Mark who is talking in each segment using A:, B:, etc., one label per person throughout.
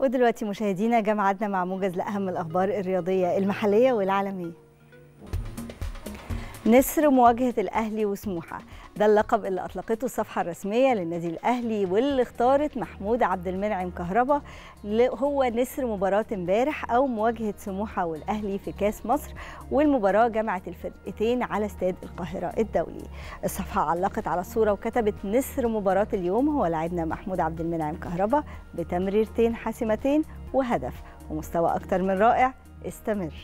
A: ودلوقتي مشاهدينا جمعتنا مع موجز لأهم الأخبار الرياضية المحلية والعالمية نسر مواجهة الأهلي وسموحة ده اللقب اللي أطلقته الصفحة الرسمية للنادي الأهلي واللي اختارت محمود عبد المنعم كهربا هو نسر مباراة امبارح أو مواجهة سموحة والأهلي في كاس مصر والمباراة جمعت الفرقتين على استاد القاهرة الدولي الصفحة علقت على الصورة وكتبت نسر مباراة اليوم هو لاعبنا محمود عبد المنعم كهربا بتمريرتين حاسمتين وهدف ومستوى أكتر من رائع استمر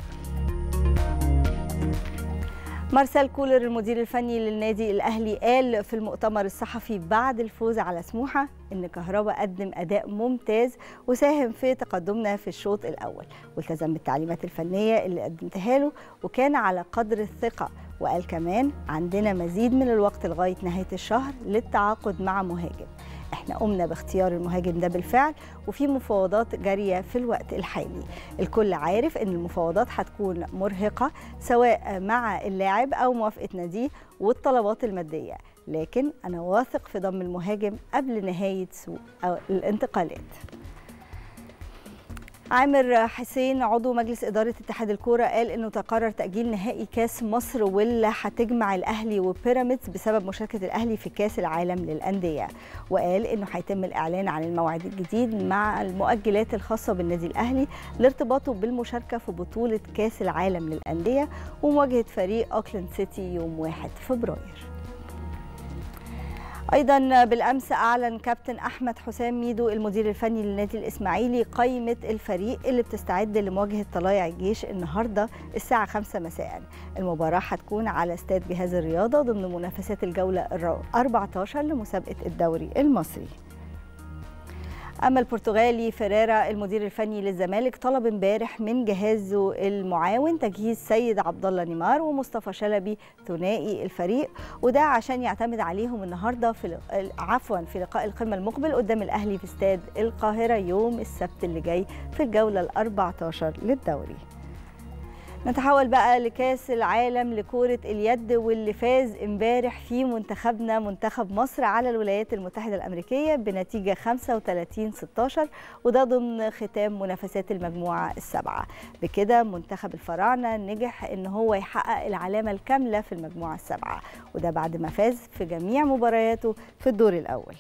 A: مارسيل كولر المدير الفني للنادي الاهلي قال في المؤتمر الصحفي بعد الفوز على سموحه ان كهربا قدم اداء ممتاز وساهم في تقدمنا في الشوط الاول والتزم بالتعليمات الفنيه اللي قدمتها له وكان على قدر الثقه وقال كمان عندنا مزيد من الوقت لغايه نهايه الشهر للتعاقد مع مهاجم احنا قمنا باختيار المهاجم ده بالفعل وفي مفاوضات جاريه في الوقت الحالي الكل عارف ان المفاوضات هتكون مرهقه سواء مع اللاعب او موافقه ناديه والطلبات الماديه لكن انا واثق في ضم المهاجم قبل نهايه سوق أو الانتقالات عامر حسين عضو مجلس إدارة اتحاد الكورة قال إنه تقرر تأجيل نهائي كاس مصر واللي هتجمع الأهلي وبيراميدز بسبب مشاركة الأهلي في كاس العالم للأندية وقال إنه هيتم الإعلان عن الموعد الجديد مع المؤجلات الخاصة بالنادي الأهلي لارتباطه بالمشاركة في بطولة كاس العالم للأندية ومواجهة فريق أوكلاند سيتي يوم 1 فبراير ايضا بالامس اعلن كابتن احمد حسام ميدو المدير الفني للنادي الاسماعيلي قائمه الفريق اللي بتستعد لمواجهه طلائع الجيش النهارده الساعه 5 مساء المباراه هتكون على استاد جهاز الرياضه ضمن منافسات الجوله ال 14 لمسابقه الدوري المصري اما البرتغالي فيريرا المدير الفني للزمالك طلب امبارح من جهازه المعاون تجهيز سيد عبد الله نيمار ومصطفى شلبي ثنائي الفريق وده عشان يعتمد عليهم النهارده في عفوا في لقاء القمه المقبل قدام الاهلي في استاد القاهره يوم السبت اللي جاي في الجوله ال 14 للدوري نتحول بقى لكاس العالم لكرة اليد واللي فاز امبارح في منتخبنا منتخب مصر على الولايات المتحدة الأمريكية بنتيجة 35 16 وده ضمن ختام منافسات المجموعة السبعة بكده منتخب الفراعنة نجح ان هو يحقق العلامة الكاملة في المجموعة السبعة وده بعد ما فاز في جميع مبارياته في الدور الأول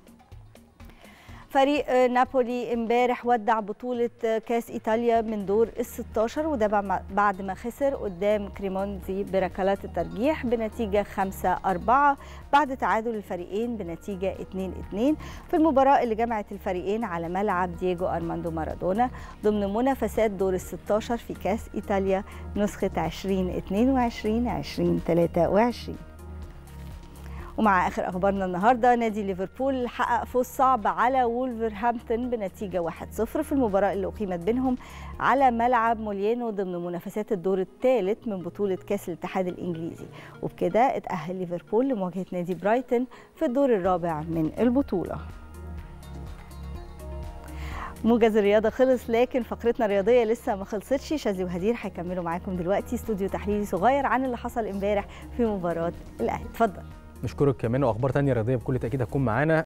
A: فريق نابولي امبارح ودع بطولة كاس إيطاليا من دور ال 16 وده بعد ما خسر قدام كريمونزي بركلات الترجيح بنتيجة 5 4 بعد تعادل الفريقين بنتيجة 2 2 في المباراة اللي جمعت الفريقين على ملعب دييجو أرماندو مارادونا ضمن منافسات دور ال 16 في كاس إيطاليا نسخة 2022 2023 ومع اخر اخبارنا النهارده نادي ليفربول حقق فوز صعب على وولفرهامبتون بنتيجه 1-0 في المباراه اللي اقيمت بينهم على ملعب موليانو ضمن منافسات الدور الثالث من بطوله كاس الاتحاد الانجليزي وبكده اتاهل ليفربول لمواجهه نادي برايتون في الدور الرابع من البطوله موجز الرياضه خلص لكن فقرتنا الرياضيه لسه ما خلصتش شاذلي وهدير هيكملوا معاكم دلوقتي استوديو تحليلي صغير عن اللي حصل امبارح في مباراه الاهلي اتفضل
B: نشكرك كمان واخبار تانية رياضيه بكل تاكيد هتكون معانا